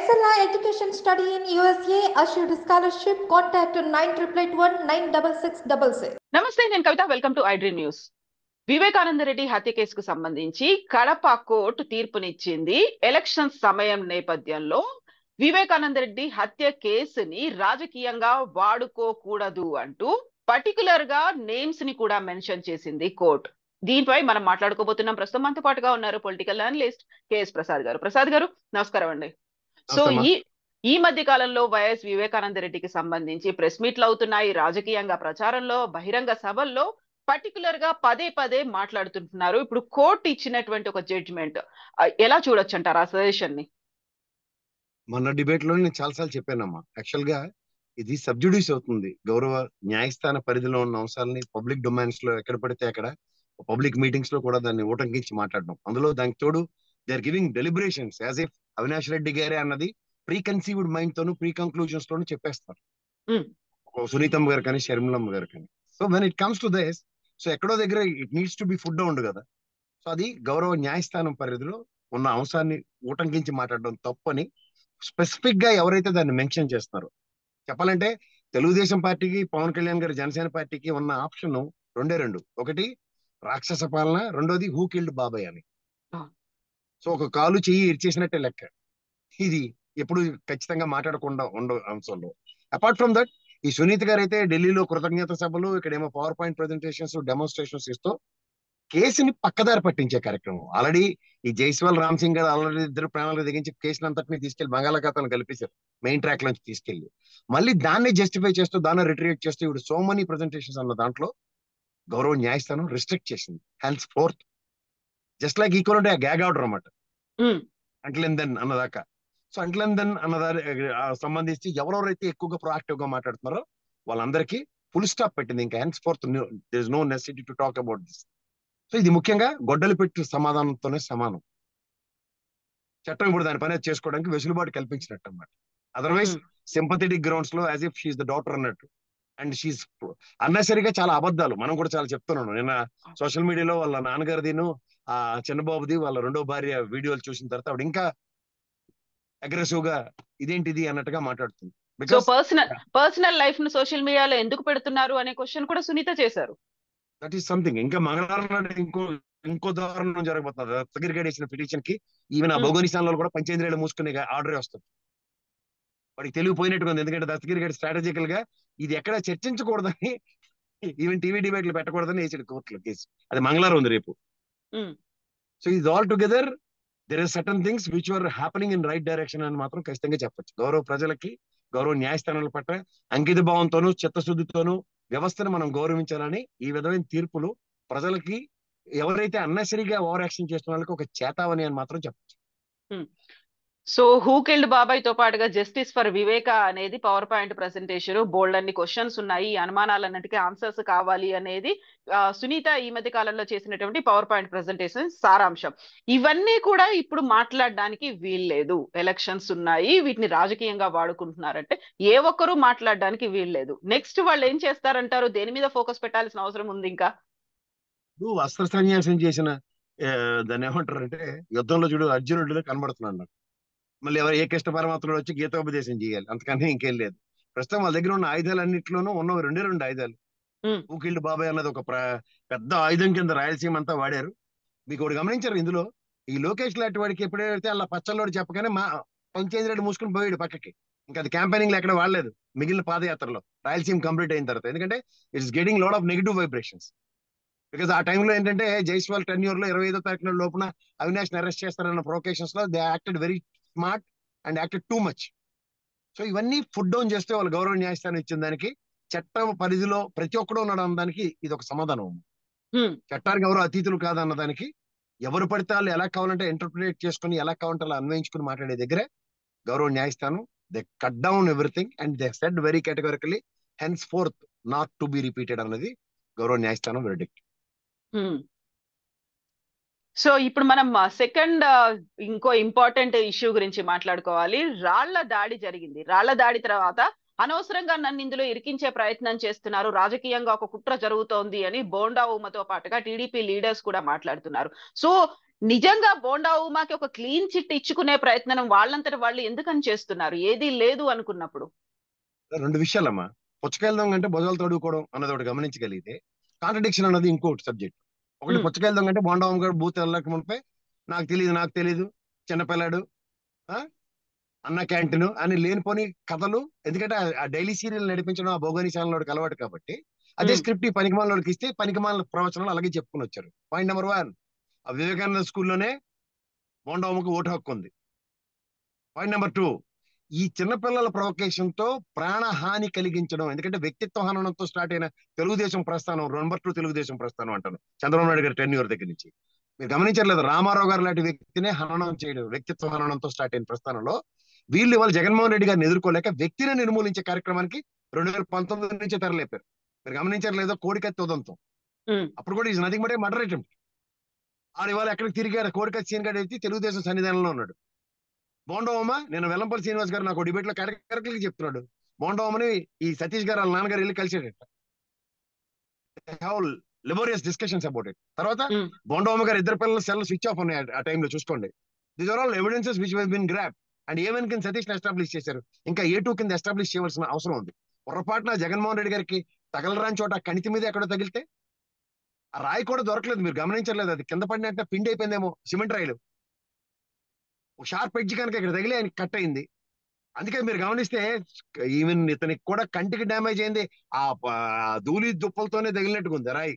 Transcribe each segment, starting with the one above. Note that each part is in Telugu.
Excella Education Study in USA assured scholarship. Contact 9881 నమస్తే నేను Kavitha welcome to iDream news Vivekananda Reddy హత్య కేసుకు సంబంధించి కడప కోర్టు తీర్పునిచ్చింది ఎలక్షన్ సమయం నేపథ్యంలో వివేకానంద రెడ్డి హత్య కేసుని రాజకీయంగా వాడుకోకూడదు అంటూ పర్టికులర్ గా నేమ్స్ ని కూడా మెన్షన్ చేసింది కోర్టు దీనిపై మనం మాట్లాడుకోబోతున్నాం ప్రస్తుతం మనతో పాటుగా ఉన్నారు పొలిటికల్ అనలిస్ట్ కేఎస్ ప్రసాద్ గారు ప్రసాద్ గారు నమస్కారం అండి సో నమస్తే అమ్మా. ఈ ఈ మధ్య కాలంలో వైఎస్ వివేకానంద రెడ్డికి సంబంధించి ప్రెస్ మీట్లు అవుతున్నాయి రాజకీయంగా ప్రచారంలో బహిరంగ సభల్లో పర్టికులర్ గా పదే పదే మాట్లాడుతుంటున్నారు ఇప్పుడు కోర్టు ఇచ్చినటువంటి ఒక జడ్జిమెంట్ ఎలా చూడొచ్చు అంటారు ఆ సజెషన్ ని మొన్న డిబేట్ లో నేను చాలాసార్లు చెప్పానమ్మా యాక్చువల్ గా ఇది సబ్జుడ్యూస్ అవుతుంది గౌరవ న్యాయస్థాన పరిధిలో ఉన్న అంశాలని పబ్లిక్ డొమైన్స్ లో ఎక్కడ పడితే అక్కడ పబ్లిక్ మీటింగ్స్ లో కూడా దాన్ని ఊటంకించి మాట్లాడడం అందులో దానికి తోడు they are giving deliberations as if Avinash Reddy గారే అన్నది ప్రీ కన్సీవ్డ్ మైండ్ తోను ప్రీ కంక్లూజన్స్ తోను చెప్పేస్తారు Hmm. ఓ సునీతమ్మ గారు కానీ షర్మిలమ్మ గారు కానీ so when it comes to this so ఎక్కడో దగ్గర it needs to be put ఉండు కదా సో అది గౌరవ న్యాయస్థానం పరిధిలో ఉన్న అంశాన్ని ఊటంకించి మాట్లాడడం తప్పని స్పెసిఫిక్ గా ఎవరైతే దాన్ని మెన్షన్ చేస్తున్నారో చెప్పాలంటే తెలుగుదేశం పార్టీకి పవన్ కళ్యాణ్ గారి జనసేన పార్టీకి ఉన్న ఆప్షన్ రెండే రెండు ఒకటి రాక్షస పాలన రెండోది హూ కిల్డ్ బాబాయ్ అని ఆ. సో ఒక కాలు చెయ్యి ఇరిచేసినట్టే లెక్క ఇది ఎప్పుడు ఖచ్చితంగా మాట్లాడకుండా ఉండ అంశంలో అపార్ట్ ఫ్రమ్ దట్ ఈ సునీత్ గారు అయితే ఢిల్లీలో కృతజ్ఞత సభలు ఇక్కడేమో పవర్ పాయింట్ ప్రజెంటేషన్స్ డెమోన్స్ట్రేషన్స్ ఇస్తూ కేసుని పక్కదారి పట్టించే కార్యక్రమం ఆల్రెడీ ఈ జైస్వాల్ రామ్ సింగ్ గారు ఆల్రెడీ ఇద్దరు ప్రాణాలు దిగించి కేసుని అంతటిని తీసుకెళ్లి బంగాళాఖాతాలను కల్పించారు మెయిన్ ట్రాక్ నుంచి తీసుకెళ్లి మళ్ళీ దాన్ని జస్టిఫై చేస్తూ దాన్ని రిట్రీట్ చేస్తూ ఇప్పుడు సో మనీ ప్రజెంటేషన్స్ అన్న దాంట్లో గౌరవ న్యాయస్థానం రిస్ట్రిక్ట్ చేసింది henceforth just like equal అంటే గ్యాగ్ ఆర్డర్ అనమాట Hmm. అంట్లెన్ దెన్ అన్నదాకా సో అంట్లెన్ దెన్ అన్నదాని ఆ, సంబంధించి ఎవరెవరైతే ఎక్కువగా ప్రొయాక్టివ్ గా మాట్లాడుతున్నారో వాళ్ళందరికీ ఫుల్ స్టాప్ పెట్టింది ఇంకా henceforth this no necessity to talk about this so ఇది ముఖ్యంగా గొడ్డలి పెట్టి సమాధానంతోనే సమానం చట్టం ఇప్పుడు దాని పని అది చేసుకోవడానికి వెసులుబాటు కల్పించినట్టు అన్నమాట అదర్వైజ్ Hmm. సింపథెటిక్ గ్రౌండ్స్ లో as if she the doctor అన్నట్టు అండ్ షీఈ్ అన్నెసరిగా చాలా అబద్ధాలు మనం కూడా చాలా చెప్తున్నాను నిన్న సోషల్ మీడియాలో వాళ్ళ నాన్నగారిదిను ఆ చిన్నబాబుది వాళ్ళ రెండో భార్య వీడియోలు చూసిన తర్వాత ఆవిడ ఇంకా అగ్రెసివ్ గా ఇదేంటిది అన్నట్టుగా మాట్లాడుతుంది so because personal personal life ను సోషల్ మీడియాలో ఎందుకు పెడుతున్నారు అనే క్వశ్చన్ కూడా సునీత చేశారు దట్ ఈస్ సంథింగ్ ఇంకా మంగళవారం నాడు ఇంకో ఇంకో దారుణం జరగబోతుంది దత్తగిరి గడి ఇచ్చిన పిటిషన్ కి ఈవెన్ ఆ Hmm. భౌగోనిస్తాన్లో కూడా పంచేంద్రియాలు మూసుకునే ఆర్డర్ వస్తుంది వాడికి తెలివి పోయినట్టుగా ఉంది ఎందుకంటే దత్తగిరి గడి స్ట్రాటజికల్ గా ఇది ఎక్కడ చర్చించకూడదని ఈవెన్ టీవీ డిబేట్లు పెట్టకూడదని వేసాడు కోర్టులో కేసు అది మంగళవారం ఉంది రేపు Hmm. సో ఇది all together there is certain things which are happening in right direction అని మాత్రం ఖచ్చితంగా చెప్పొచ్చు గౌరవ ప్రజలకి గౌరవ న్యాయస్థానాల పట్ల అంకిత భావంతోనూ చిత్తశుద్ధితోనూ వ్యవస్థను మనం గౌరవించాలని ఈ విధమైన తీర్పులు ప్రజలకి ఎవరైతే అన్నసరిగా ఓవర్ యాక్షన్ చేస్తున్న వాళ్ళకి ఒక చేతావని అని మాత్రం చెప్పచ్చు సో హూ కిల్డ్ బాబాయ్ తో పాటుగా జస్టిస్ ఫర్ వివేక అనేది పవర్ పాయింట్ ప్రెసెంటేషన్ బోల్డ్ అన్ని క్వశ్చన్స్ ఉన్నాయి ఈ అనుమానాలన్నిటికీ ఆన్సర్స్ కావాలి అనేది ఆ, సునీత ఈ మధ్య కాలంలో చేసినటువంటి పవర్ పాయింట్ ప్రెసెంటేషన్ సారాంశం ఇవన్నీ కూడా ఇప్పుడు మాట్లాడడానికి వీల్లేదు ఎలక్షన్స్ ఉన్నాయి వీటిని రాజకీయంగా వాడుకుంటున్నారంటే ఏ ఒక్కరూ మాట్లాడడానికి వీల్లేదు నెక్స్ట్ వాళ్ళు ఏం చేస్తారంటారు దేని మీద ఫోకస్ పెట్టాల్సిన అవసరం ఉంది ఇంకా నువ్వు వస్త్ర సన్యాసం చేసిన ఆ, దాన్ని ఏమంటారు అంటే యుద్ధంలో చూడు అర్జునుడిలో కనబడుతున్నాడు నాకు మళ్ళీ ఎవరు ఏ కృష్ణ పరమాత్ముడు వచ్చి గీతోపదేశం చేయాలి అంతకన్నా ఇంకేం లేదు ప్రస్తుతం వాళ్ళ దగ్గర ఉన్న ఆయుధాలన్నింటిలోనూ ఉన్న రెండే రెండు ఆయుధాలు Hmm. ఊకిల్డ్ బాబాయ్ అన్నది ఒక ప్ర- పెద్ద ఆయుధం కింద రాయలసీమ అంతా వాడారు మీకు ఒకటి గమనించారు ఇందులో ఈ లోకేష్ లాంటి వాడికి ఎప్పుడైతే అలా పచ్చల్లోడు చెప్పగానే మా పంచేంద్రెడ్డి మూసుకుని పోయాడు పక్కకి ఇంకా అది క్యాంపెయినింగ్ ఎక్కడ వాడలేదు మిగిలిన పాదయాత్రలో రాయలసీమ కంప్లీట్ అయిన తర్వాత ఎందుకంటే it's getting load of negative vibrations because ఆ టైంలో ఏంటంటే జైస్వాల్ టెన్యూర్ లో ఇరవై ఐదో తారీఖున లోపున అవినాష్ అరెస్ట్ చేస్తారన్న ప్రొకేషన్స్ లో they acted very smart and acted too much so ఇవన్నీ ఫుడ్ డౌన్ చేస్తే వాళ్ళు గౌరవ న్యాయస్థానం ఇచ్చిన దానికి చట్టం పరిధిలో ప్రతి ఒక్కడు ఉన్నాడు అన్నదానికి ఇది ఒక సమాధానం హ్మ్. చట్టానికి ఎవరు అతీతులు కాదన్న దానికి ఎవరు పడితే వాళ్ళు ఎలా కావాలంటే ఇంటర్ప్రిటేట్ చేసుకుని ఎలా కావాలంటే అలా అన్వయించుకుని మాట్లాడే దగ్గరే గౌరవ న్యాయస్థానం they cut down everything and they said very categorically henceforth not to be repeated అన్నది గౌరవ న్యాయస్థానం వెర్డిక్ట్ హ్మ్. సో ఇప్పుడు మనం సెకండ్ ఇంకో ఇంపార్టెంట్ ఇష్యూ గురించి మాట్లాడుకోవాలి రాళ్ల దాడి జరిగింది రాళ్ల దాడి తర్వాత అనవసరంగా నన్ను ఇందులో ఇరికించే ప్రయత్నం చేస్తున్నారు రాజకీయంగా ఒక కుట్ర జరుగుతోంది అని బోండా ఉమ్మతో పాటుగా టీడీపీ లీడర్స్ కూడా మాట్లాడుతున్నారు సో నిజంగా బోండా ఉమాకి ఒక క్లీన్ చిట్ ఇచ్చుకునే ప్రయత్నం వాళ్ళంతట వాళ్ళు ఎందుకని చేస్తున్నారు ఏది లేదు అనుకున్నప్పుడు రెండు విషయాలమ్మా పుచ్చకాయలు దొంగ అంటే భుజాలు తడుకోవడం అన్నది ఒకటి గమనించగలిగితే కాంట్రడిక్షన్ అన్నది ఇంకోటి సబ్జెక్ట్ ఒకటి Hmm. పుచ్చకాయలు దొంగ అంటే బోండావం గారు బూత్ వెళ్ళక మునిపై నాకు తెలియదు నాకు తెలియదు చిన్నపిల్లాడు ఆ? అన్న క్యాంటీన్ అని లేనిపోని కథలు ఎందుకంటే ఆ- ఆ డైలీ సీరియల్ నడిపించడం ఆ భోగని ఛానల్ అలవాటు కాబట్టి అదే Hmm. స్క్రిప్ట్ ఈ పనికిమాలకి ఇస్తే పనికిమాల ప్రవచనాలు అలాగే చెప్పుకుని వచ్చారు పాయింట్ నెంబర్ వన్ ఆ వివేకానంద స్కూల్లోనే బోండావమ్మకి ఓటు హక్కు ఉంది పాయింట్ నెంబర్ టూ ఈ చిన్నపిల్లల ప్రొవకేషన్ తో ప్రాణహాని కలిగించడం ఎందుకంటే వ్యక్తిత్వ హననంతో స్టార్ట్ అయిన తెలుగుదేశం ప్రస్థానం నెంబర్ టూ తెలుగుదేశం ప్రస్థానం అంటాను చంద్రబాబు నాయుడు గారి టెన్ ఇయర్ దగ్గర నుంచి మీరు గమనించట్లేదు రామారావు గారు లాంటి వ్యక్తినే హననం చేయడం వ్యక్తిత్వ హననంతో స్టార్ట్ అయిన ప్రస్థానంలో వీళ్ళు ఇవాళ జగన్మోహన్ రెడ్డి గారిని ఎదుర్కోలేక వ్యక్తిని నిర్మూలించే కార్యక్రమానికి రెండు వేల పంతొమ్మిది నుంచి తెరలేపారు మీరు గమనించట్లేదో కోడికత్తి ఉదంతం Hmm. అప్పుడు కూడా is nothing but murder attempt ఆడు ఇవాళ ఎక్కడికి తిరిగాడు కోడికత్తి సీన్ గడి ఎత్తి తెలుగుదేశం సన్నిధానంలో ఉన్నాడు బోండవమ్మ నేను వెల్లంపల్లి శ్రీనివాస్ గారు నాకు డిబేట్ లో కరెక్ట్గా చెప్తున్నాడు బోండవమ్మని ఈ సతీష్ గారు వాళ్ళ నాన్నగారు వెళ్ళి కలిసేటట్ట లిబోరియస్ డిస్కషన్స్ అబౌట్ ఇట్ తర్వాత Hmm. బోండవమ్మ గారు ఇద్దరు పిల్లలు సెల్ స్విచ్ ఆఫ్ ఉన్నాయి ఆ- ఆ టైంలో చూసుకోండి these are all evidences which been grab and A one కింద సతీష్ ఎస్టాబ్లిష్ చేశారు ఇంకా ఏ టూ కింద ఎస్టాబ్లిష్ చేయవలసిన అవసరం ఉంది పొరపాటున జగన్మోహన్ రెడ్డి గారికి తగలరాని చోట కణితి మీద ఎక్కడో తగిలితే ఆ రాయి కూడా దొరకలేదు మీరు గమనించలేదు అది కింద పడినట్టే పిండి అయిపోయిందేమో సిమెంట్ రాయిలు ఒక షార్ప్ ఎడ్జ్ కనుక ఇక్కడ తగిలి ఆయన కట్ అయింది అందుకే మీరు గమనిస్తే ఈవెన్ ఇతనికి కూడా కంటికి డ్యామేజ్ అయింది ఆ ప- ఆ ధూళి దుప్పలతోనే తగిలినట్టుగా ఉంది రాయి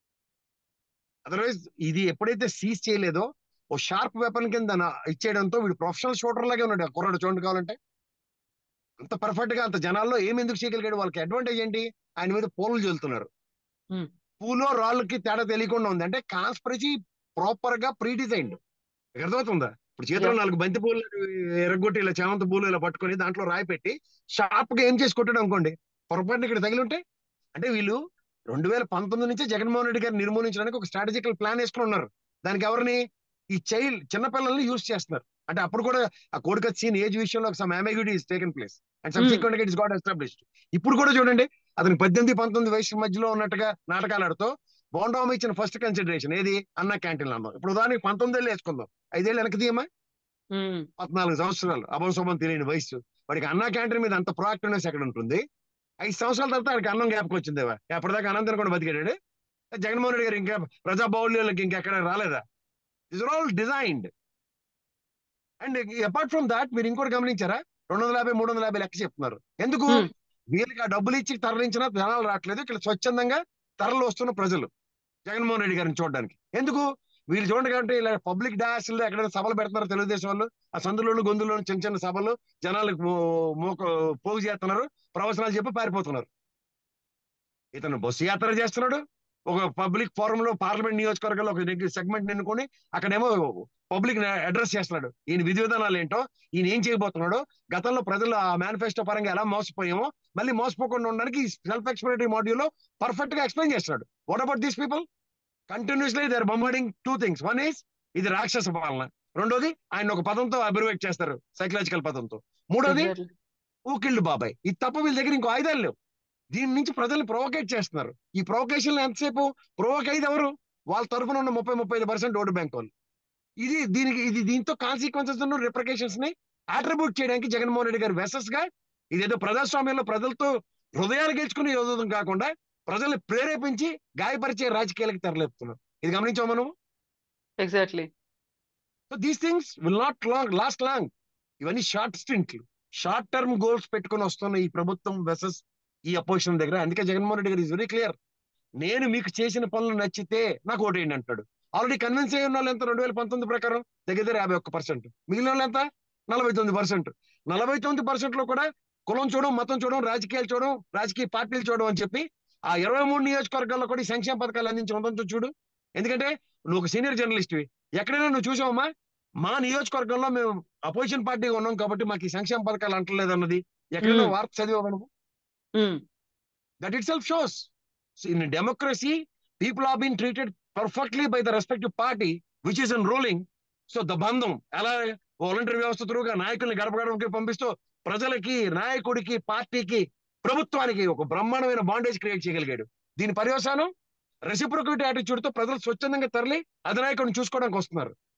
అదర్వైజ్ ఇది ఎప్పుడైతే సీజ్ చేయలేదో ఓ షార్ప్ వెపన్ కింద నా- ఇచ్చేయడంతో వీడు ప్రొఫెషనల్ షూటర్ లాగే ఉన్నాడు ఆ కుర్రాడు చూడండి కావాలంటే అంత పర్ఫెక్ట్ గా అంత జనాల్లో ఏం ఎందుకు చేయగలిగాడు వాళ్ళకి అడ్వాంటేజ్ ఏంటి ఆయన మీద పూలు చల్లుతున్నారు Hmm. పూలో రాళ్ళకి తేడా తెలియకుండా ఉంది అంటే కాన్స్పరసీ ప్రాపర్ గా ప్రీ డిజైన్డ్ అర్థమవుతుందా ఇప్పుడు చేతిలో Yeah. నాలుగు బంతి పూలు ఎరగొట్టి ఇలా చామంతి పూలు ఇలా పట్టుకొని దాంట్లో రాయి పెట్టి షార్ప్ గా ఏం చేసి కొట్టాడు అనుకోండి పొరపాటున ఇక్కడ తగిలి ఉంటే అంటే వీళ్ళు రెండు వేల పంతొమ్మిది నుంచి జగన్మోహన్ రెడ్డి గారిని నిర్మూలించడానికి ఒక స్ట్రాటజికల్ ప్లాన్ వేసుకుని ఉన్నారు దానికి ఎవరిని ఈ చైల్డ్ చిన్నపిల్లల్ని యూజ్ చేస్తున్నారు అంటే అప్పుడు కూడా ఆ కోడికత్ సీన్ ఏజ్ విషయంలో some ambiguity is taken place and subsequent it's got established ఇప్పుడు కూడా చూడండి అతను పద్దెనిమిది పంతొమ్మిది వయసు మధ్యలో ఉన్నట్టుగా నాటకాలు ఆడుతూ బోండామ ఇచ్చిన ఫస్ట్ కన్సిడరేషన్ ఏది అన్న క్యాంటీన్ అన్నాం ఇప్పుడు ఉదాహరణకి పంతొమ్మిది ఏళ్ళు వేసుకుందాం ఐదేళ్ళు వెనక్కి తీయమా ఉమ్, పద్నాలుగు సంవత్సరాలు అభం శుభం తెలియని వయసు వాడికి అన్న క్యాంటీన్ మీద అంత ప్రాక్టివ్నెస్ ఎక్కడ ఉంటుంది ఐదు సంవత్సరాల తర్వాత వాడికి అన్నం జ్ఞాపకం వచ్చింది ఎప్పటిదాకా అనంతరం కూడా బతికాడు జగన్మోహన్ రెడ్డి గారు ఇంకా ప్రజా బాహుళ్యాలకి ఇంకెక్కడ రాలేదా is all designed and apart from that మీరు ఇంకోటి గమనించారా రెండు వందల యాభై మూడు వందల యాభై లెక్క చెప్తున్నారు ఎందుకు Hmm. వీళ్ళకి ఆ డబ్బులు ఇచ్చి తరలించినా జనాలు రావట్లేదు ఇక్కడ స్వచ్ఛందంగా తరలి వస్తున్న ప్రజలు జగన్మోహన్ రెడ్డి గారిని చూడడానికి ఎందుకు వీళ్ళు చూడండి కాబట్టి ఇలా పబ్లిక్ డాష్లో ఎక్కడైనా సభలు పెడుతున్నారు తెలుగుదేశం వాళ్ళు ఆ సందులోను గొంతులోను చిన్న చిన్న సభలు జనాలకు మో- మోక పోగు చేస్తున్నారు ప్రవచనాలు చెప్పి పారిపోతున్నారు ఇతను బస్సు యాత్ర చేస్తున్నాడు ఒక పబ్లిక్ ఫోరం లో పార్లమెంట్ నియోజకవర్గంలో ఒక సెగ్మెంట్ ఎన్నుకొని అక్కడేమో పబ్లిక్ అడ్రస్ చేస్తున్నాడు ఈయన విధి విధానాలు ఏంటో ఈయన ఏం చేయబోతున్నాడో గతంలో ప్రజలు ఆ మేనిఫెస్టో పరంగా ఎలా మోసపోయామో మళ్ళీ మోసపోకుండా ఉండడానికి సెల్ఫ్ ఎక్స్ప్లెనేటరీ మాడ్యూల్ లో పర్ఫెక్ట్ గా ఎక్స్ప్లెయిన్ చేస్తున్నాడు what about these people continuously they are bombarding two things one is ఇది రాక్షస పాలన రెండోది ఆయన ఒక పదంతో అబ్రివేట్ చేస్తారు సైకలాజికల్ పదంతో మూడోది exactly. ఊకిళ్ళు బాబాయ్ ఇది తప్ప వీళ్ళ దగ్గర ఇంకో ఆయుధాలు లేవు దీని నుంచి ప్రజల్ని ప్రొవోకేట్ చేస్తున్నారు ఈ ప్రొవోకేషన్ ఎంతసేపు ప్రొవోక్ అయ్యేది ఎవరు వాళ్ళ తరఫున ఉన్న ముప్పై ముప్పై ఐదు పర్సెంట్ ఓటు బ్యాంక్ వాళ్ళు ఇది దీనికి ఇది దీంతో కాన్సిక్వెన్సెస్ రిప్రికేషన్స్ ని అట్రిబ్యూట్ చేయడానికి జగన్మోహన్ రెడ్డి గారు వెసెస్ గా ఇదేదో ప్రజాస్వామ్యంలో ప్రజలతో హృదయాలు గెలుచుకుని యోధం కాకుండా ప్రజల్ని ప్రేరేపించి గాయపరిచే రాజకీయాలకు తెరలేపుతున్నారు ఇది గమనించాం మనం exactly so these things will not long last long ఇవన్నీ షార్ట్ స్టింట్లు షార్ట్ టర్మ్ గోల్స్ పెట్టుకొని వస్తున్న ఈ ప్రభుత్వం వెసెస్ ఈ అపోజిషన్ దగ్గర అందుకే జగన్మోహన్ రెడ్డి గారు ఇస్ వెరీ క్లియర్ నేను మీకు చేసిన పనులు నచ్చితే నాకు ఓటేయండి అంటాడు ఆల్రెడీ కన్విన్స్ అయ్యి ఉన్న వాళ్ళు ఎంత రెండు వేల పంతొమ్మిది ప్రకారం దగ్గర దగ్గర యాభై ఒక్క పర్సెంట్ మిగిలిన వాళ్ళు ఎంత నలభై తొమ్మిది పర్సెంట్ నలభై తొమ్మిది పర్సెంట్ లో కూడా కులం చూడడం మతం చూడడం రాజకీయాలు చూడడం రాజకీయ పార్టీలు చూడడం అని చెప్పి ఆ ఇరవై మూడు నియోజకవర్గాల్లో కూడా ఈ సంక్షేమ పథకాలు అందించి ఉందంతో చూడు ఎందుకంటే నువ్వు ఒక సీనియర్ జర్నలిస్ట్వి ఎక్కడైనా నువ్వు చూసావమ్మా మా నియోజకవర్గంలో మేము అపోజిషన్ పార్టీగా ఉన్నాం కాబట్టి మాకు ఈ సంక్షేమ పథకాలు అంటలేదు అన్నది ఎక్కడైనా Hmm. వార్త చదివావు నువ్వు that itself shows. So in a democracy, people are being treated perfectly by the respective party which is in ruling. So the బంధం ఎలా వాలంటరీ వ్యవస్థ త్రూగా నాయకుల్ని గడప గడపకి పంపిస్తూ ప్రజలకి నాయకుడికి పార్టీకి ప్రభుత్వానికి ఒక బ్రహ్మాండమైన బాండేజ్ క్రియేట్ చేయగలిగాడు దీని పర్యవసానం రెసిప్రొకేట్ యాటిట్యూడ్ తో ప్రజలు స్వచ్ఛందంగా తరలి అధినాయకుడిని చూసుకోవడానికి వస్తున్నారు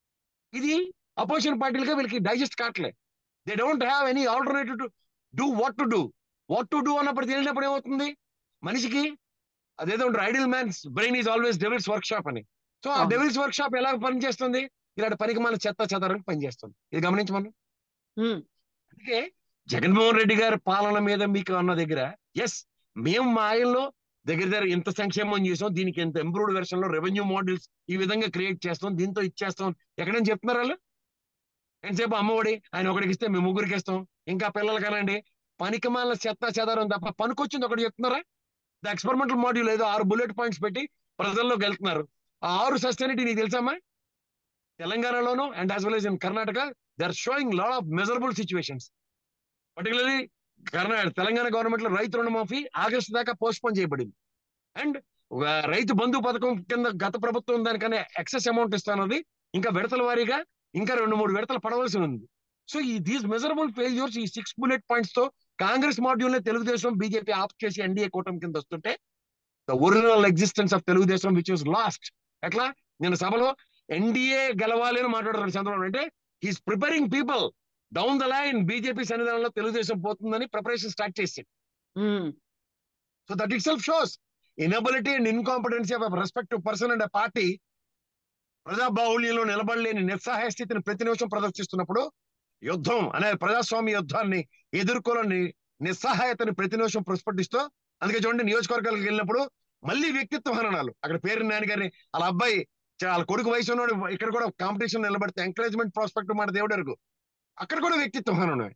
ఇది అపోజిషన్ పార్టీలుగా వీళ్ళకి డైజెస్ట్ కావట్లే they don't have any alternative to do what to do what to do అన్నప్పుడు తెలిసినప్పుడు ఏమవుతుంది మనిషికి అదేదో ఉంటారు ideal man's brain is always devil's workshop అని సో ఆ అవును. డెవిల్స్ వర్క్ షాప్ ఎలా పనిచేస్తుంది ఇలాంటి పనికి మన చెత్త చెదరకు పనిచేస్తుంది ఇది గమనించి మనం ఉమ్, అందుకే జగన్మోహన్ రెడ్డి గారి పాలన మీద మీకు అన్న దగ్గర ఎస్ మేము మా ఆయనలో దగ్గర దగ్గర ఇంత సంక్షేమం చేసాం దీనికి ఇంత ఇంప్రూవ్డ్ వెర్షన్ లో రెవెన్యూ మోడల్స్ ఈ విధంగా క్రియేట్ చేస్తాం దీంతో ఇచ్చేస్తాం ఎక్కడైనా చెప్తున్నారు వాళ్ళు ఎంతసేపు అమ్మఒడి ఆయన ఒకడికి ఇస్తే మేము ముగ్గురికి ఇస్తాం ఇంకా పిల్లలు కనండి పనికిమాల చెత్త చెదారం తప్ప పనికొచ్చింది ఒకటి చెప్తున్నారా ద ఎక్స్పెరిమెంటల్ మాడ్యూల్ ఏదో ఆరు బుల్లెట్ పాయింట్స్ పెట్టి ప్రజల్లోకి వెళ్తున్నారు ఆ ఆరు సస్టైనిటీ నీకు తెలుసమ్మా తెలంగాణలోను and as well as in Karnataka they are showing lot of measurable situations particularly Karnataka Telangana government లో రైతు రుణమాఫీ ఆగస్టు దాకా పోస్ట్ పోన్ చేయబడింది అండ్ ఒక రైతు బంధు పథకం కింద గత ప్రభుత్వం దానికన్నా ఎక్సెస్ అమౌంట్ ఇస్తానది ఇంకా విడతల వారీగా ఇంకా రెండు మూడు విడతలు పడవలసి ఉంది సో ఈ దీస్ మెజరబుల్ ఫెయిల్యూర్స్ ఈ సిక్స్ బుల్లెట్ పాయింట్స్ తో కాంగ్రెస్ మాడ్యూల్ ని తెలుగుదేశం బీజేపీ ఆఫ్ చేసి ఎన్డీఏ కూటమి కింద వస్తుంటే the original existence of Telugu Desam which is lost ఎట్లా నేను సభలో ఎన్డీఏ గెలవాలి అని మాట్లాడుతున్నాడు చంద్రబాబు అంటే he's preparing people down the line BJP సన్నిధానంలో తెలుగుదేశం పోతుందని ప్రిపరేషన్ స్టార్ట్ చేసి um, so that it self shows inability and incompetency of respective person and party ప్రజాబాహుళ్యంలో నిలబడలేని నిస్సహాయ స్థితిని ప్రతి నిమిషం ప్రదర్శిస్తున్నప్పుడు యుద్ధం అనే ప్రజాస్వామ్య యుద్ధాన్ని ఎదుర్కోలేని నిస్సహాయతని ప్రతి నిమిషం ప్రస్ఫుటిస్తూ అందుకే చూడండి నియోజకవర్గాలకు వెళ్ళినప్పుడు మళ్ళీ వ్యక్తిత్వ హననాలు అక్కడ పేరు నాని గారిని వాళ్ళ అబ్బాయి చ- వాళ్ళ కొడుకు వయసు ఉన్నోడు ఇక్కడ కూడా కాంపిటీషన్ నిలబడితే ఎంకరేజ్మెంట్ ప్రాస్పెక్ట్ మాట దేవుడు ఎరుగు అక్కడ కూడా వ్యక్తిత్వ హననం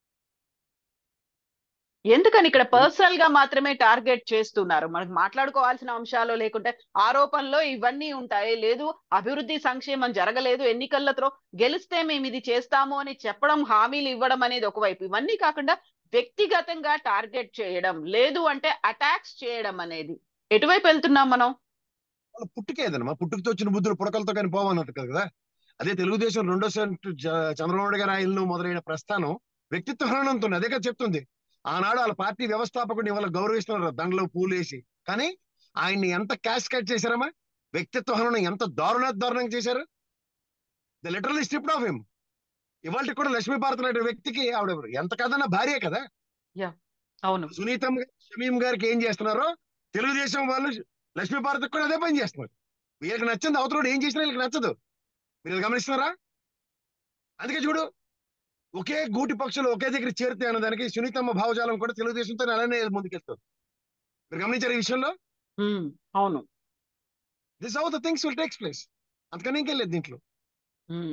ఎందుకని ఇక్కడ పర్సనల్ గా మాత్రమే టార్గెట్ చేస్తున్నారు మనకు మాట్లాడుకోవాల్సిన అంశాలు లేకుంటే ఆరోపణలో ఇవన్నీ ఉంటాయి లేదు అభివృద్ధి సంక్షేమం జరగలేదు ఎన్నికలతో గెలిస్తే మేము ఇది చేస్తాము అని చెప్పడం హామీలు ఇవ్వడం అనేది ఒకవైపు ఇవన్నీ కాకుండా వ్యక్తిగతంగా టార్గెట్ చేయడం లేదు అంటే అటాక్స్ చేయడం అనేది ఎటువైపు వెళ్తున్నాం మనం వాళ్ళ పుట్టుకేదనమా పుట్టుకతో వచ్చిన బుద్ధులు పుడకలతో కానీ పోవన్నట్టు కదా అదే తెలుగుదేశం రెండో సెంట్ జ- చంద్రబాబు నాయుడు గారి ఆయనను మొదలైన ప్రస్థానం వ్యక్తిత్వ హరణంతో అదే కదా చెప్తుంది ఆనాడు వాళ్ళ పార్టీ వ్యవస్థాపకుడిని వాళ్ళ గౌరవిస్తున్నారు దండలో పూలు వేసి కానీ ఆయన్ని ఎంత క్యాష్ కట్ చేశారమ్మా వ్యక్తిత్వ హరణం ఎంత దారుణ దారుణంగా చేశారు the literally stripped off him ఇవాళ కూడా లక్ష్మీ భారత్ లాంటి వ్యక్తికి ఆవిడ ఎంత కదన్నా భార్య కదా అవును సునీతం షమీం గారికి ఏం చేస్తున్నారో తెలుగుదేశం వాళ్ళు లక్ష్మీ భారత్ కూడా అదే పని చేస్తున్నారు వీళ్ళకి నచ్చింది అవతల ఏం చేసినా వీళ్ళకి నచ్చదు మీరు ఇది గమనిస్తున్నారా అందుకే చూడు ఒకే గూటి పక్షులు ఒకే దగ్గర చేరితే అన్నదానికి సునీతమ్మ భావజాలం కూడా తెలుగుదేశంతో అలానే ముందుకెళ్తారు మీరు గమనించారు ఈ విషయంలో ఉమ్, అవును this how the things will takes place అంతకని ఇంకెళ్ళలేదు దీంట్లో ఉమ్.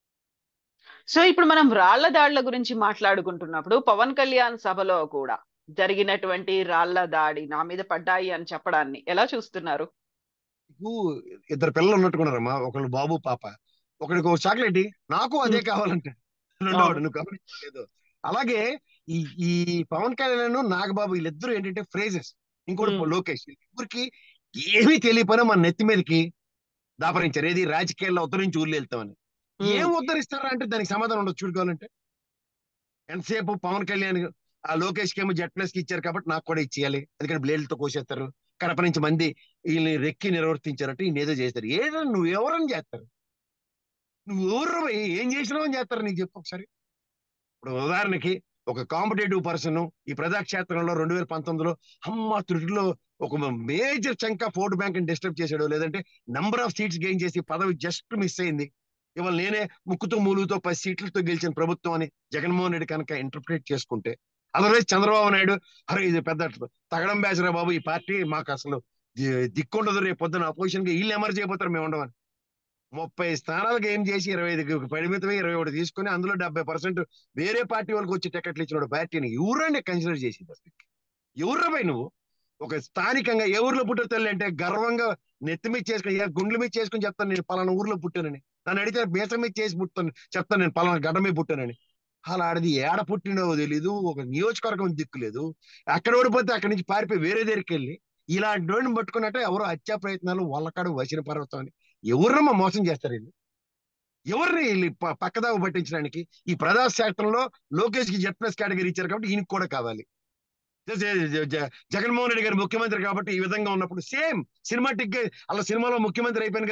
సో ఇప్పుడు మనం రాళ్ల దాడుల గురించి మాట్లాడుకుంటున్నప్పుడు పవన్ కళ్యాణ్ సభలో కూడా జరిగినటువంటి రాళ్ల దాడి నా మీద పడ్డాయి అని చెప్పడాన్ని ఎలా చూస్తున్నారు నీకు ఇద్దరు పిల్లలు ఉన్నట్టుకున్నారమ్మా ఒకళ్ళు బాబు పాప ఒకడికి ఒక చాక్లెట్ నాకు అదే కావాలంటే రెండోవాడు నువ్వు గమనించలేదు అలాగే ఈ ఈ పవన్ కళ్యాణ్ నాగబాబు వీళ్ళిద్దరూ ఏంటంటే ఫ్రేజెస్ ఇంకోటి Hmm. లోకేష్ వీళ్ళిద్దరికి ఏమీ తెలియపోయినా మన నెత్తి మీదకి దాపరించారు ఏది రాజకీయాల్లో ఉద్ధరించి ఊర్లు వెళ్తామని ఏం ఉద్ధరిస్తారా అంటే దానికి సమాధానం ఉండదు చూడుకోవాలంటే ఎంతసేపు పవన్ కళ్యాణ్ ఆ లోకేష్ కి ఏమో జెడ్ ప్లస్ కి ఇచ్చారు కాబట్టి నాకు కూడా ఇచ్చేయాలి ఎందుకంటే బ్లేడ్లతో కోసేస్తారు కడప నుంచి మంది వీళ్ళని రెక్కి నిర్వర్తించారంటే ఈయన ఏదో చేస్తారు ఏదో నువ్వు ఎవరని చేస్తారు నువ్వు ఎవరు ఏం చేసినావు అని చేస్తారు నీకు చెప్పు ఒకసారి ఇప్పుడు ఉదాహరణకి ఒక కాంపిటేటివ్ పర్సన్ ఈ ప్రజాక్షేత్రంలో రెండు వేల పంతొమ్మిదిలో అమ్మ త్రుటిలో ఒక major chunk of vote bank disturb చేశాడు లేదంటే నంబర్ ఆఫ్ సీట్స్ గెయిన్ చేసి పదవి జస్ట్ మిస్ అయింది ఇవాళ నేనే ముక్కుతో మూలుగుతో పది సీట్లతో గెలిచిన ప్రభుత్వం అని జగన్మోహన్ రెడ్డి కనుక ఇంటర్ప్రిట్ చేసుకుంటే అదర్వైజ్ చంద్రబాబు నాయుడు అరే ఇది పెద్ద తగడం బేసరా బాబు ఈ పార్టీ మాకు అసలు ది- దిక్కుండదు రేపు పొద్దున అపోజిషన్ గా వీళ్ళు ఎమర్ చేయబోతారు మేము ఉండమని ముప్పై స్థానాలకు ఏం చేసి ఇరవై ఐదుకి పరిమితమై ఇరవై ఒకటి తీసుకుని అందులో డెబ్బై పర్సెంట్ వేరే పార్టీ వాళ్ళకి వచ్చి టికెట్లు ఇచ్చిన పార్టీని ఎవరండి కన్సిడర్ చేసింది అసలు ఎవర్రపై నువ్వు ఒక స్థానికంగా ఏ ఊర్లో పుట్టారు తల్లి అంటే గర్వంగా నెత్తి మీద చేసుకుని ఏ గుండ్ల మీద చేసుకుని చెప్తాను నేను పలానా ఊర్లో పుట్టానని నన్ను అడిగితే బేసం మీద చేసి పుట్టాను చెప్తాను నేను పలానా గడ్డ మీద పుట్టానని అలా ఆడది ఏడ పుట్టినో తెలీదు ఒక నియోజకవర్గం దిక్కులేదు అక్కడ ఓడిపోతే అక్కడి నుంచి పారిపోయి వేరే దగ్గరికి వెళ్ళి ఇలాంటి వాడిని పట్టుకున్నట్టే ఎవరో హత్యా ప్రయత్నాలు వాళ్ళకాడు వసిన పర్వతం అని ఎవరినమ్మా మోసం చేస్తారు వీళ్ళు ఎవరిని వీళ్ళు ప- పక్కదావ పట్టించడానికి ఈ ప్రజాశాస్త్రంలో లోకేష్ కి జెడ్ ప్లస్ కేటగిరీ ఇచ్చారు కాబట్టి ఈయనకి కూడా కావాలి జ- జ- జ- జగన్మోహన్ రెడ్డి గారు ముఖ్యమంత్రి కాబట్టి ఈ విధంగా ఉన్నప్పుడు సేమ్ సినిమాటిక్ గా అలా సినిమాలో ముఖ్యమంత్రి అయిపోయింది కదా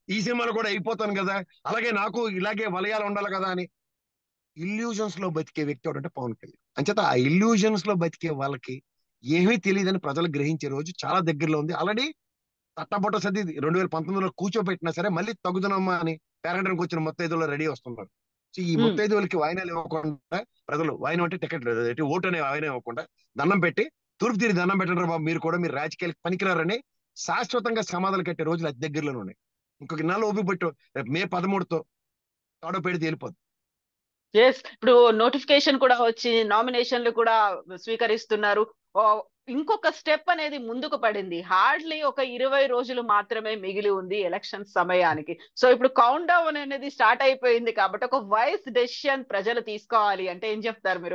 ఈ సినిమాలో కూడా అయిపోతాను కదా అలాగే నాకు ఇలాగే వలయాలు ఉండాలి కదా అని ఇల్యూజన్స్ లో బతికే వ్యక్తి ఎవడంటే పవన్ కళ్యాణ్ అంచేత ఆ ఇల్యూజన్స్ లో బతికే వాళ్ళకి ఏమీ తెలియదని ప్రజలు గ్రహించే రోజు చాలా దగ్గరలో ఉంది ఆల్రెడీ తట్టబొట్ట సది రెండు వేల పంతొమ్మిదిలో కూర్చోబెట్టినా సరే మళ్ళీ తగుదనమ్మా అని పేరంటానికి వచ్చిన మొత్తైదులో రెడీ వస్తున్నారు సో ఈ Hmm. మొత్తైదులకి వాయినాలు ఇవ్వకుండా ప్రజలు వాయినం అంటే టికెట్ లేదు అంటే ఓటు అనే వాయినం ఇవ్వకుండా దండం పెట్టి తూర్పు తీరి దండం పెట్టండి బాబు మీరు కూడా మీరు రాజకీయాలకు పనికిరారని శాశ్వతంగా సమాధానం కట్టే రోజులు అతి దగ్గరలోనే ఉన్నాయి ఇంకొక నెల ఓపిక పెట్టు రేపు మే పదమూడుతో తాడో పెడితే వెళ్ళిపోద్ది ఎస్ ఇప్పుడు నోటిఫికేషన్ కూడా వచ్చి నామినేషన్లు కూడా స్వీకరిస్తున్నారు ఓ, ఇంకొక స్టెప్ అనేది ముందుకు పడింది హార్డ్లీ ఒక ఇరవై రోజులు మాత్రమే మిగిలి ఉంది ఎలక్షన్ సమయానికి సో ఇప్పుడు కౌంట్ డౌన్ అనేది స్టార్ట్ అయిపోయింది కాబట్టి ఒక వైస్ డెసిషన్ ప్రజలు తీసుకోవాలి అంటే ఏం చెప్తారు మీరు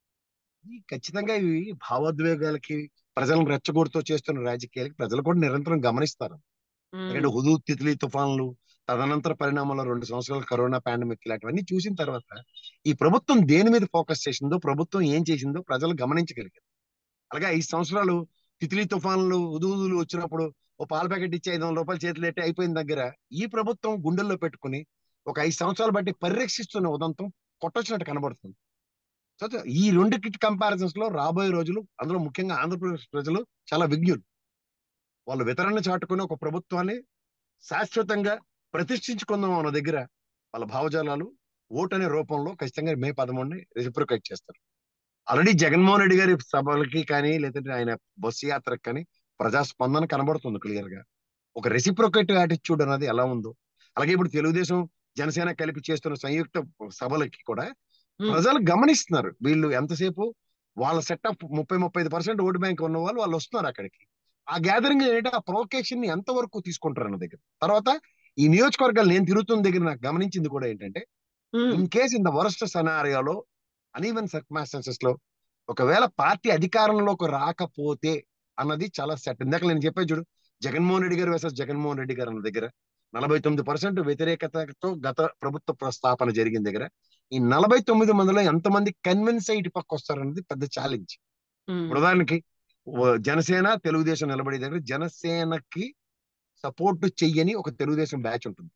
ఈ ఖచ్చితంగా ఇవి భావోద్వేగాలకి ప్రజలను రెచ్చగొడుతూ చేస్తున్న రాజకీయాలకి ప్రజలు కూడా నిరంతరం గమనిస్తారు ఎందుకంటే హుదూ తిత్లీ తుఫాన్లు తదనంతర పరిణామాల్లో రెండు సంవత్సరాల కరోనా పాండమిక్ ఇలాంటివన్నీ చూసిన తర్వాత ఈ ప్రభుత్వం దేని మీద ఫోకస్ చేసిందో ప్రభుత్వం ఏం చేసిందో ప్రజలు గమనించగలిగారు అలాగే ఐదు సంవత్సరాలు తిత్లీ తుఫాన్లు హుదూదులు వచ్చినప్పుడు ఓ పాల ప్యాకెట్ ఇచ్చి ఐదు వందల రూపాయలు చేతులు ఎట్టి అయిపోయిన దగ్గర ఈ ప్రభుత్వం గుండెల్లో పెట్టుకుని ఒక ఐదు సంవత్సరాలు బట్టి పరిరక్షిస్తున్న ఉదంతం కొట్టొచ్చినట్టు కనబడుతుంది సో ఈ రెండు కిట్ కంపారిజన్స్ లో రాబోయే రోజులు అందులో ముఖ్యంగా ఆంధ్రప్రదేశ్ ప్రజలు చాలా విజ్ఞులు వాళ్ళు వితరణ చాటుకుని ఒక ప్రభుత్వాన్ని శాశ్వతంగా ప్రతిష్ఠించుకుందాం అన్న దగ్గర వాళ్ళ భావజాలాలు ఓటు అనే రూపంలో ఖచ్చితంగా మే పదమూడుని రెసిప్రికేట్ చేస్తారు ఆల్రెడీ జగన్మోహన్ రెడ్డి గారి సభలకి కానీ లేదంటే ఆయన బస్సు యాత్రకు కానీ ప్రజాస్పందన కనబడుతుంది క్లియర్ గా ఒక రెసిప్రొకేటివ్ యాటిట్యూడ్ అనేది ఎలా ఉందో అలాగే ఇప్పుడు తెలుగుదేశం జనసేన కలిపి చేస్తున్న సంయుక్త సభలకి కూడా Hmm. ప్రజలు గమనిస్తున్నారు వీళ్ళు ఎంతసేపు వాళ్ళ సెటప్ ముప్పై ముప్పై ఐదు పర్సెంట్ ఓటు బ్యాంక్ ఉన్న వాళ్ళు వాళ్ళు వస్తున్నారు అక్కడికి ఆ గ్యాదరింగ్ ఏంటంటే ఆ ప్రొవకేషన్ ని ఎంతవరకు తీసుకుంటారు అన్న దగ్గర తర్వాత ఈ నియోజకవర్గాలు నేను తిరుగుతున్న దగ్గర నాకు గమనించింది కూడా ఏంటంటే in case in the worst సనారియాలో అన్ఈవెన్ సర్కమాస్టెన్సెస్ లో ఒకవేళ పార్టీ అధికారంలోకి రాకపోతే అన్నది చాలా సెట్ ఇందాక నేను చెప్పే చూడు జగన్మోహన్ రెడ్డి గారు వేసెస్ జగన్మోహన్ రెడ్డి గారు అన్న దగ్గర నలభై తొమ్మిది పర్సెంట్ వ్యతిరేకతతో గత ప్రభుత్వ ప్రస్థాపన జరిగిన దగ్గర ఈ నలభై తొమ్మిది మందిలో ఎంతమంది కన్విన్స్ అయ్యి ఇటు పక్క వస్తారన్నది పెద్ద ఛాలెంజ్ ఇప్పుడు ఉదాహరణకి ఓ జనసేన తెలుగుదేశం నిలబడే దగ్గర జనసేనకి సపోర్ట్ చెయ్యని ఒక తెలుగుదేశం బ్యాచ్ ఉంటుంది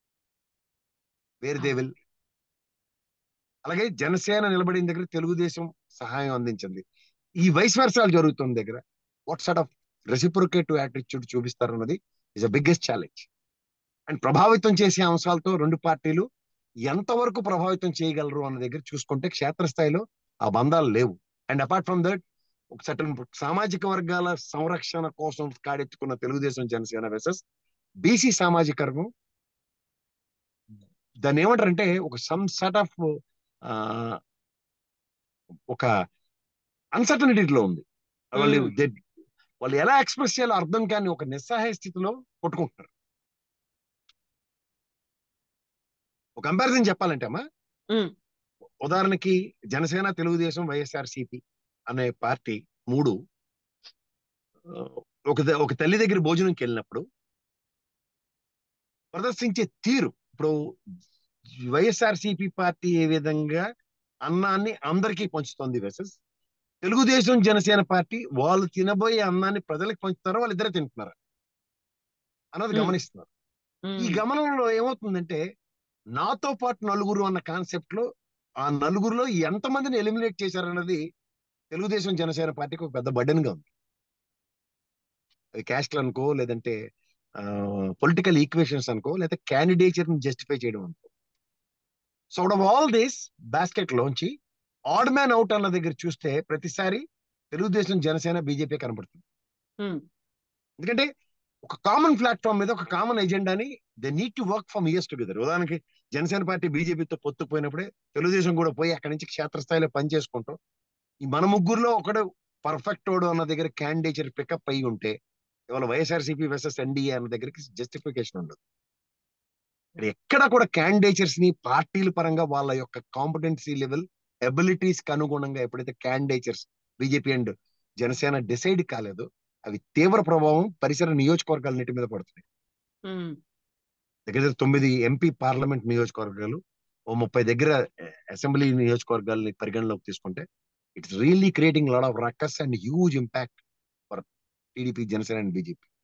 వేర్ దే విల్ అలాగే జనసేన నిలబడిన దగ్గర తెలుగుదేశం సహాయం అందించింది ఈ వైస్ వర్షాలు జరుగుతున్న దగ్గర what sort of reciprocative attitude చూపిస్తారన్నది is a biggest challenge and ప్రభావితం చేసే అంశాలతో రెండు పార్టీలు ఎంతవరకు ప్రభావితం చేయగలరు అన్న దగ్గర చూసుకుంటే క్షేత్రస్థాయిలో ఆ బంధాలు లేవు అండ్ అపార్ట్ ఫ్రమ్ దట్ ఒక సటన్ సామాజిక వర్గాల సంరక్షణ కోసం కాడెత్తుకున్న తెలుగుదేశం జనసేన వెసెస్ బీసీ సామాజిక వర్గం దాన్ని ఏమంటారంటే ఒక సమ్ సెట్ ఆఫ్ ఒక అన్సర్టనిటీలో ఉంది వాళ్ళు Hmm. they- వాళ్ళు ఎలా ఎక్స్ప్రెస్ చేయాలో అర్థం కాని ఒక నిస్సహాయ స్థితిలో కొట్టుకుంటున్నారు ఒక కంపారిజన్ చెప్పాలంటే అమ్మా Hmm. ఉదాహరణకి జనసేన తెలుగుదేశం వైఎస్ఆర్ సిపి అనే పార్టీ మూడు ఆ, ఒక ద- ఒక తల్లి దగ్గర భోజనంకి వెళ్ళినప్పుడు ప్రదర్శించే తీరు ఇప్పుడు వైఎస్ఆర్ సిపి పార్టీ ఏ విధంగా అన్నాన్ని అందరికీ పంచుతోంది వెసెస్ తెలుగుదేశం జనసేన పార్టీ వాళ్ళు తినబోయే అన్నాన్ని ప్రజలకు పంచుతారో వాళ్ళిద్దరే తింటున్నారు అన్నది Hmm. గమనిస్తున్నారు ఈ గమనంలో ఏమవుతుందంటే నాతో పాటు నలుగురు అన్న కాన్సెప్ట్ లో ఆ నలుగురులో ఎంతమందిని ఎలిమినేట్ చేశారన్నది తెలుగుదేశం జనసేన పార్టీకి ఒక పెద్ద బర్డెన్ గా ఉంది అది క్యాస్ట్లు అనుకో లేదంటే పొలిటికల్ ఈక్వేషన్స్ అనుకో లేదా క్యాండిడేచర్ ని జస్టిఫై చేయడం అనుకో so out of all this basket లోంచి ఆడ్ మ్యాన్ అవుట్ అన్న దగ్గర చూస్తే ప్రతిసారి తెలుగుదేశం జనసేన బీజేపీ కనబడుతుంది ఎందుకంటే ఒక కామన్ ప్లాట్ఫామ్ మీద ఒక కామన్ ఎజెండాని they need to work from years together ఉదాహరణకి జనసేన పార్టీ బీజేపీతో పొత్తుకుపోయినప్పుడే తెలుగుదేశం కూడా పోయి అక్కడి నుంచి క్షేత్రస్థాయిలో పనిచేసుకుంటూ ఈ మన ముగ్గురులో ఒకడు పర్ఫెక్ట్ ఓడు అన్న దగ్గర క్యాండిడేచర్ పికప్ అయ్యి ఉంటే ఇవాళ వైఎస్ఆర్సీపీ వర్సెస్ ఎన్డీఏ అన్న దగ్గరికి జస్టిఫికేషన్ ఉండదు ఇక్కడ ఎక్కడ కూడా క్యాండిడేచర్స్ ని పార్టీల పరంగా వాళ్ళ యొక్క కాంపిటెన్సీ లెవెల్ ఎబిలిటీస్ కి అనుగుణంగా ఎప్పుడైతే candidatures BJP and Janasena decide కాలేదో అవి తీవ్ర ప్రభావం పరిసర నియోజకవర్గాలన్నిటి మీద పడుతున్నాయి దగ్గర దగ్గర తొమ్మిది ఎంపీ పార్లమెంట్ నియోజకవర్గాలు ఓ ముప్పై దగ్గర అసెంబ్లీ నియోజకవర్గాలని పరిగణలోకి తీసుకుంటే it's really creating lot of ruckus and huge impact for TDP Janasena and BJP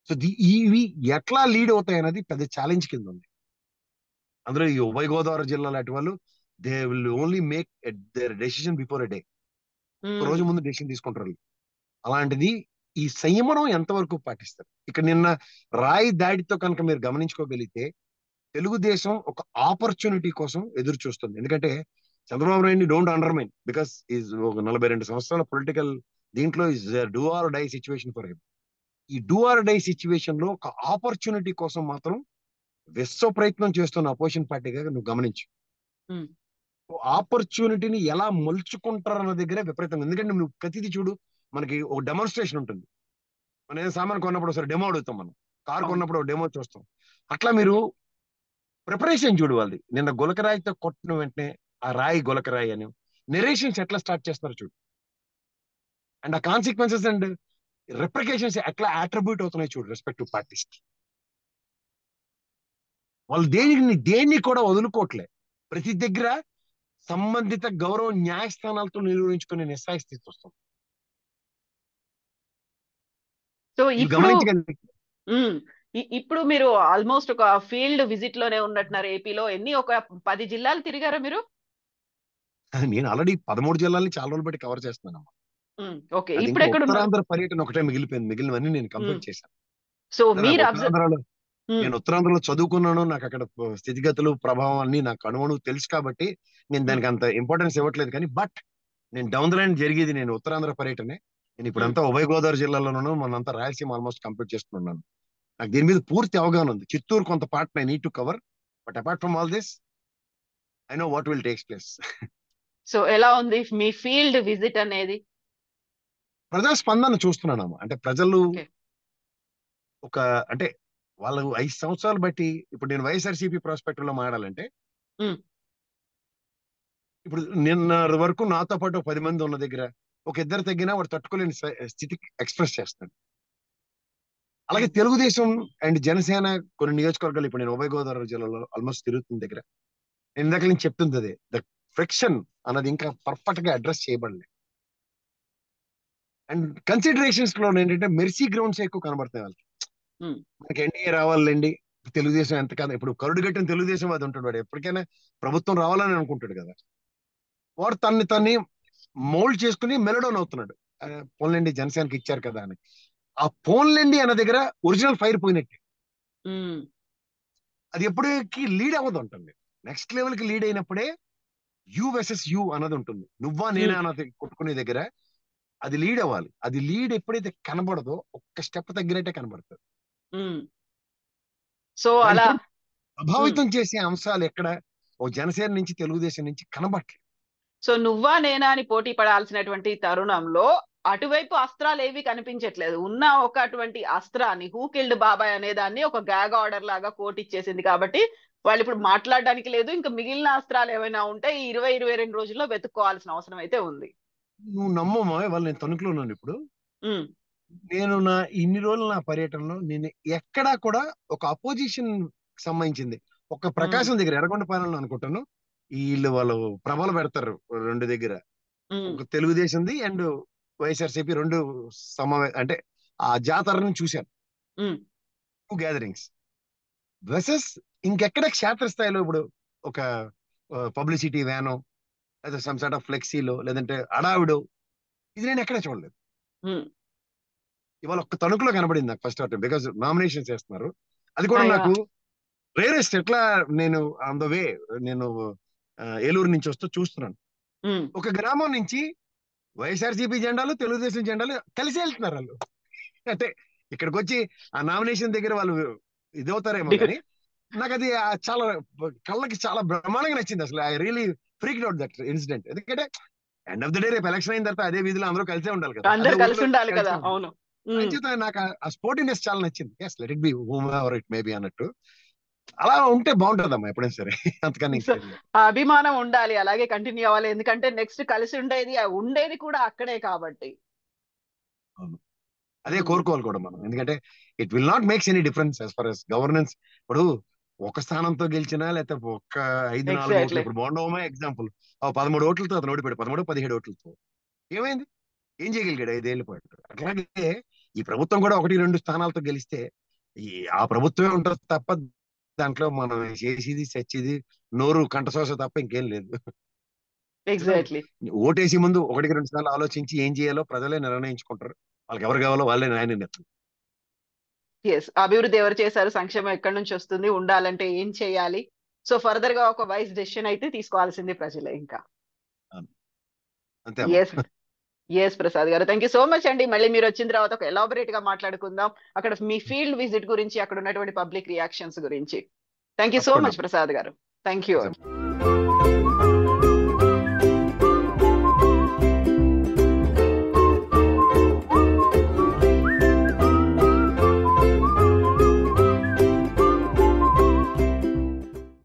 so ఇవి ఎట్లా లీడ్ అవుతాయి అనేది పెద్ద ఛాలెంజ్ కింద ఉంది అందులో ఈ ఉభయ గోదావరి జిల్లా లాంటి వాళ్ళు they will only make their decision before a day ఒక రోజు ముందు డెసిషన్ తీసుకుంటారు వాళ్ళు. అలాంటిది ఈ సంయమనం ఎంతవరకు పాటిస్తారు ఇక్కడ నిన్న రాయి దాడితో కనుక మీరు గమనించుకోగలిగితే తెలుగుదేశం ఒక ఆపర్చునిటీ కోసం ఎదురు చూస్తుంది ఎందుకంటే చంద్రబాబు నాయుడిని డోంట్ అండర్మైన్ బికాస్ ఈజ్ ఒక నలభై రెండు సంవత్సరాల పొలిటికల్ దీంట్లో is do or die situation for him ఈ డూ ఆర్ డై సిచ్యువేషన్ లో ఒక ఆపర్చునిటీ కోసం మాత్రం విశ్వ ప్రయత్నం చేస్తున్న అపోజిషన్ పార్టీగా నువ్వు గమనించు Hmm. ఆపర్చునిటీని ఎలా మలుచుకుంటారన్న దగ్గరే విపరీతం ఎందుకంటే నువ్వు ప్రతిదీ చూడు మనకి ఒక డెమాన్స్ట్రేషన్ ఉంటుంది మనం ఏదో సామాన్ కొన్నప్పుడు ఒకసారి డెమో అడుగుతాం మనం కార్ అవును. కొన్నప్పుడు డెమో చూస్తాం అట్లా మీరు ప్రిపరేషన్ చూడు వాళ్ళది నిన్న గులకరాయితో కొట్టిన వెంటనే ఆ రాయి గులకరాయి అని నెరేషన్స్ ఎట్లా స్టార్ట్ చేస్తున్నారు చూడు అండ్ ఆ కాన్సిక్వెన్సెస్ అండ్ రిప్రికేషన్స్ ఎట్లా అట్రిబ్యూట్ అవుతున్నాయి చూడు రెస్పెక్టివ్ పార్టీస్ వాళ్ళు దేనికి దేన్ని కూడా వదులుకోవట్లే ప్రతి దగ్గర సంబంధిత గౌరవ న్యాయస్థానాలతో నిర్వహించుకునే నిస్సాయ స్థితి వస్తుంది సో ఇవి ఇప్పుడు గమనించగలిగి ఉమ్, ఇ- ఇప్పుడు మీరు ఆల్మోస్ట్ ఒక ఫీల్డ్ విజిట్ లోనే ఉన్నట్టున్నారు ఏపీలో ఎన్ని ఒక పది జిల్లాలు తిరిగారా మీరు నేను ఆల్రెడీ పదమూడు జిల్లాల్ని చాలా రోజులు బట్టి కవర్ చేస్తున్నాను ఉమ్, ఓకే అది ఇప్పుడు ఇంకా ఎక్కడ ఉన్నారు ఉత్తరాంధ్ర పర్యటన ఒకటే మిగిలిపోయింది మిగిలినవన్నీ నేను కంప్లీట్ మ్మ్. చేశాను సో నాకు మీరు అబ్జర్వ్ ఉత్తరాంధ్రలో నేను ఉత్తరాంధ్రలో చదువుకున్నాను నాకు అక్కడ ప- స్థితిగతులు ప్రభావం అన్ని నాకు అణువణు తెలుసు కాబట్టి నేను దానికి అంత ఇంపార్టెన్స్ ఇవ్వట్లేదు కానీ బట్ నేను డౌన్ ద లైన్ జరిగేది నేను ఉత్తరాంధ్ర పర్యటనే నేను ఇప్పుడంతా ఉభయ గోదావరి జిల్లాలోనూ మనంతా రాయలసీమ ఆల్మోస్ట్ కంప్లీట్ చేస్తున్నాను నాకు దీని మీద పూర్తి అవగాహన ఉంది చిత్తూరు కొంత part I need to cover but apart from all this I know what will takes place so ఎలా ఉంది మీ ఫీల్డ్ విజిట్ అనేది ప్రజా స్పందన చూస్తున్నానమ్మా అంటే ప్రజలు Okay. ఒక అంటే వాళ్ళు ఐదు సంవత్సరాలు బట్టి ఇప్పుడు నేను వైఎస్ఆర్సీపీ ప్రాస్పెక్ట్ లో మాట్లాడాలంటే Hmm. ఇప్పుడు నిన్న వరకు నాతో పాటు ఒక పది మంది ఉన్న దగ్గర ఒక ఇద్దరు తగ్గినా వాడు తట్టుకోలేని స- స్థితికి ఎక్స్ప్రెస్ చేస్తాడు అలాగే తెలుగుదేశం అండ్ జనసేన కొన్ని నియోజకవర్గాలు ఇప్పుడు నేను ఉభయ గోదావరి జిల్లాలో ఆల్మోస్ట్ తిరుగుతున్న దగ్గర నేను ఇందాక నేను చెప్తుంది అదే ద ఫ్రిక్షన్ అన్నది ఇంకా పర్ఫెక్ట్ గా అడ్రస్ చేయబడలేదు అండ్ కన్సిడరేషన్స్ లో ఏంటంటే మెర్సీ గ్రౌండ్స్ ఎక్కువ కనబడతాయి వాళ్ళకి Hmm. మనకి ఎన్డీఏ రావాలండి తెలుగుదేశం ఎంత కాదు ఇప్పుడు కరుడు గట్టిన తెలుగుదేశం అది ఉంటాడు వాడు ఎప్పటికైనా ప్రభుత్వం రావాలని అనుకుంటాడు కదా వాడు తన్ని తన్ని మోల్డ్ చేసుకుని మెలడౌన్ అవుతున్నాడు ఆ, పోన్లేండి జనసేనకి ఇచ్చారు కదా అని ఆ పోన్లేండి అన్న దగ్గర ఒరిజినల్ ఫైర్ పోయినట్టు ఉమ్, అది ఎప్పటికి లీడ్ అవ్వదు ఉంటుంది నెక్స్ట్ లెవెల్ కి లీడ్ అయినప్పుడే యూ వెసెస్ యూ అన్నది ఉంటుంది నువ్వా నేనా అన్నది కొట్టుకునే దగ్గర అది లీడ్ అవ్వాలి అది లీడ్ ఎప్పుడైతే కనబడదో ఒక్క స్టెప్ తగ్గినట్టే కనబడుతుంది ఉమ్. సో అలా ప్రభావితం చేసే అంశాలు ఎక్కడ ఓ జనసేన నుంచి తెలుగుదేశం నుంచి కనబట్లేదు సో నువ్వా నేనా అని పోటీ పడాల్సినటువంటి తరుణంలో అటువైపు అస్త్రాలు ఏవి కనిపించట్లేదు ఉన్న ఒక అటువంటి అస్త్రాన్ని హూ కిల్డ్ బాబాయ్ అనే దాన్ని ఒక గ్యాగ్ ఆర్డర్ లాగా కోర్టు ఇచ్చేసింది కాబట్టి వాళ్ళు ఇప్పుడు మాట్లాడడానికి లేదు ఇంకా మిగిలిన అస్త్రాలు ఏమైనా ఉంటే ఈ ఇరవై ఇరవై రెండు రోజుల్లో వెతుక్కోవాల్సిన అవసరం అయితే ఉంది నువ్వు నమ్మమ్మా వాళ్ళు నేను తణుకులో ఉన్నాను ఇప్పుడు ఉమ్, నేను నా ఇన్ని రోజులు నా పర్యటనలో నేను ఎక్కడా కూడా ఒక అపోజిషన్ సంబంధించింది ఒక ప్రకాశం దగ్గర ఎర్రగొండ పాలన అనుకుంటాను వీళ్ళు వాళ్ళు ప్రభలు పెడతారు రెండు దగ్గర ఉమ్, ఒక తెలుగుదేశంది అండ్ వైఎస్ఆర్సీపీ రెండు సమావే అంటే ఆ జాతరని చూశాను ఉమ్, టూ గ్యాదరింగ్స్ వెసెస్ ఇంకెక్కడ క్షేత్రస్థాయిలో ఇప్పుడు ఒక పబ్లిసిటీ వ్యానో లేదా సమ్ సార్ట్ ఆఫ్ ఫ్లెక్సీలో లేదంటే అడావిడో ఇది నేను ఎక్కడ చూడలేదు ఉమ్. ఇవాళ ఒక్క తణుకులో కనబడింది నాకు ఫస్ట్ టైం బికాస్ నామినేషన్ చేస్తున్నారు అది కూడా అయ్యా. నాకు రేరెస్ట్ ఎట్లా నేను ఆన్ ద వే నేను ఆ, ఏలూరు నుంచి వస్తూ చూస్తున్నాను ఉమ్, ఒక గ్రామం నుంచి వైఎస్ఆర్సీపీ జెండాలు తెలుగుదేశం జెండాలు కలిసి వెళ్తున్నారు వాళ్ళు అంటే ఇక్కడికి వచ్చి ఆ నామినేషన్ దగ్గర వాళ్ళు ఇదవుతారేమో కానీ నాకు అది ఆ చాలా కళ్ళకి చాలా బ్రహ్మాండంగా నచ్చింది అసలు I really freak out that incident ఎందుకంటే ఎండ్ ఆఫ్ ద డే రేపు ఎలక్షన్ అయిన తర్వాత అదే వీధిలో అందరూ కలిసే ఉండాలి కదా అందరు అదే కలిసి ఊర్లో ఉండాలి కలిసే కదా ఉండాలి. అవును ఉమ్, అంచేత నాకు ఆ- ఆ స్పోర్టినెస్ చాలా నచ్చింది yes let it be whomever it maybe అన్నట్టు అలా ఉంటే బాగుంటుందమ్మా ఎప్పుడైనా సరే అంతకని So, ఆ అభిమానం ఉండాలి అలాగే కంటిన్యూ అవ్వాలి ఎందుకంటే నెక్స్ట్ కలిసి ఉండేది ఆ ఉండేది కూడా అక్కడే కాబట్టి అదే కోరుకోవాలి కూడా మనం ఎందుకంటే it will not makes any difference as far as governance ఇప్పుడు ఒక స్థానంతో గెలిచినా లేకపోతే ఒక్క ఐదు నాలుగు Exactly. ఓట్లు ఇప్పుడు బాగుండవమా ఎగ్జాంపుల్ పదమూడు ఓట్లతో అతను ఓడిపోయాడు పదమూడు పదిహేడు ఓట్లతో ఏమైంది ఏం చేయగలిగాడు ఐదేళ్ల పాటు అట్లాగే ఈ ప్రభుత్వం కూడా ఒకటి రెండు స్థానాలతో గెలిస్తే ఈ ఆ ప్రభుత్వమే ఉంటుంది తప్ప దాంట్లో మనం చేసేది చచ్చేది నోరు కంఠశోష తప్ప ఇంకేం లేదు ఎగ్జాక్ట్లీ ఓటేసి ముందు ఒకటికి రెండు సార్లు ఆలోచించి ఏం చేయాలో ప్రజలే నిర్ణయించుకుంటారు వాళ్ళకి ఎవరు కావాలో వాళ్ళే న్యాయ నిర్ణయం ఎస్ అభివృద్ధి ఎవరు చేశారు సంక్షేమం ఎక్కడి నుంచి వస్తుంది ఉండాలంటే ఏం చేయాలి సో ఫర్దర్ గా ఒక వైస్ డెసిషన్ అయితే తీసుకోవాల్సింది ప్రజలే ఇంకా అంతే ఎస్ ఎస్ ప్రసాద్ గారు థ్యాంక్ యూ సో మచ్ అండి మళ్ళీ మీరు వచ్చిన తర్వాత ఒక ఎలాబరేట్ గా మాట్లాడుకుందాం అక్కడ మీ ఫీల్డ్ విజిట్ గురించి అక్కడ ఉన్నటువంటి పబ్లిక్ రియాక్షన్స్ గురించి థ్యాంక్ యూ సో తప్పకుండా. మచ్ ప్రసాద్ గారు థ్యాంక్ యూ